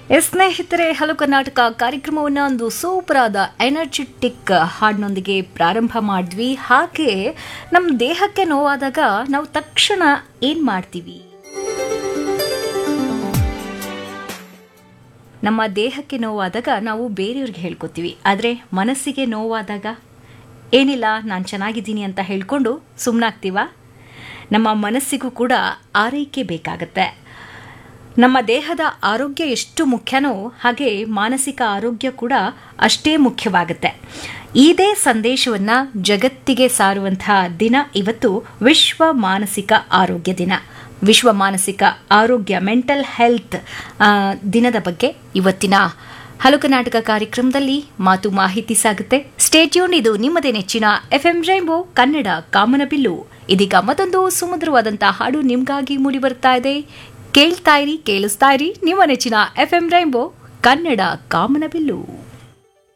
S ಸ್ನೇಹಿತರೆ hello Karnataka ಕಾರ್ಯಕ್ರಮವನ್ನು ಒಂದು ಸೂಪರ್ ಆದ ಎನರ್ಜೆಟಿಕ್ ಹಾಡಿನೊಂದಿಗೆ ಪ್ರಾರಂಭ ಮಾಡಿದ್ವಿ ಹಾಗೆ ನಮ್ಮ ದೇಹಕ್ಕೆ ನೋವಾದಾಗ ನಾವು ತಕ್ಷಣ ಏನು ಮಾಡ್ತೀವಿ ನಮ್ಮ ದೇಹಕ್ಕೆ ನೋವಾದಾಗ ನಾವು ಬೇರೆಯವ್ರಿಗೆ ಹೇಳ್ಕೊತೀವಿ ಆದರೆ ಮನಸ್ಸಿಗೆ ನೋವಾದಾಗ ಏನಿಲ್ಲ ನಾನು ಚೆನ್ನಾಗಿದ್ದೀನಿ ಅಂತ ಹೇಳ್ಕೊಂಡು ಸುಮ್ಮನಾಗ್ತೀವ ನಮ್ಮ ಮನಸ್ಸಿಗೂ ಕೂಡ ಆರೈಕೆ ಬೇಕಾಗತ್ತೆ ನಮ್ಮ ದೇಹದ ಆರೋಗ್ಯ ಎಷ್ಟು ಮುಖ್ಯನೋ ಹಾಗೆ ಮಾನಸಿಕ ಆರೋಗ್ಯ ಕೂಡ ಅಷ್ಟೇ ಮುಖ್ಯವಾಗುತ್ತೆ ಇದೇ ಸಂದೇಶವನ್ನು ಜಗತ್ತಿಗೆ ಸಾರುವಂತಹ ದಿನ ಇವತ್ತು ವಿಶ್ವ ಮಾನಸಿಕ ಆರೋಗ್ಯ ದಿನ ವಿಶ್ವ ಮಾನಸಿಕ ಆರೋಗ್ಯ ಮೆಂಟಲ್ ಹೆಲ್ತ್ ಆ, ದಿನದ ಬಗ್ಗೆ ಇವತ್ತಿನ ಹಲೋ ಕರ್ನಾಟಕ ಕಾರ್ಯಕ್ರಮದಲ್ಲಿ ಮಾತು ಮಾಹಿತಿ ಸಾಗುತ್ತೆ ಸ್ಟೇಟ್ಯೂನ್ ಇದು ನಿಮ್ಮದೇ ನೆಚ್ಚಿನ ಎಫ್ ಎಂ ರೈಂಬೋ ಕನ್ನಡ ಕಾಮನಬಿಲ್ಲು ಇದೀಗ ಮತ್ತೊಂದು ಸುಮಧುರವಾದಂತಹ ಹಾಡು ನಿಮ್ಗಾಗಿ ಮೂಡಿ ಬರ್ತಾ ಇದೆ ಕೇಳ್ತಾ ಇರಿ ಕೇಳಿಸ್ತಾ ಇರಿ ನಿಮ್ಮ ನೆಚ್ಚಿನ ಎಫ್ ಎಂ ರೈಂಬೋ ಕನ್ನಡ ಕಾಮನಬಿಲ್ಲು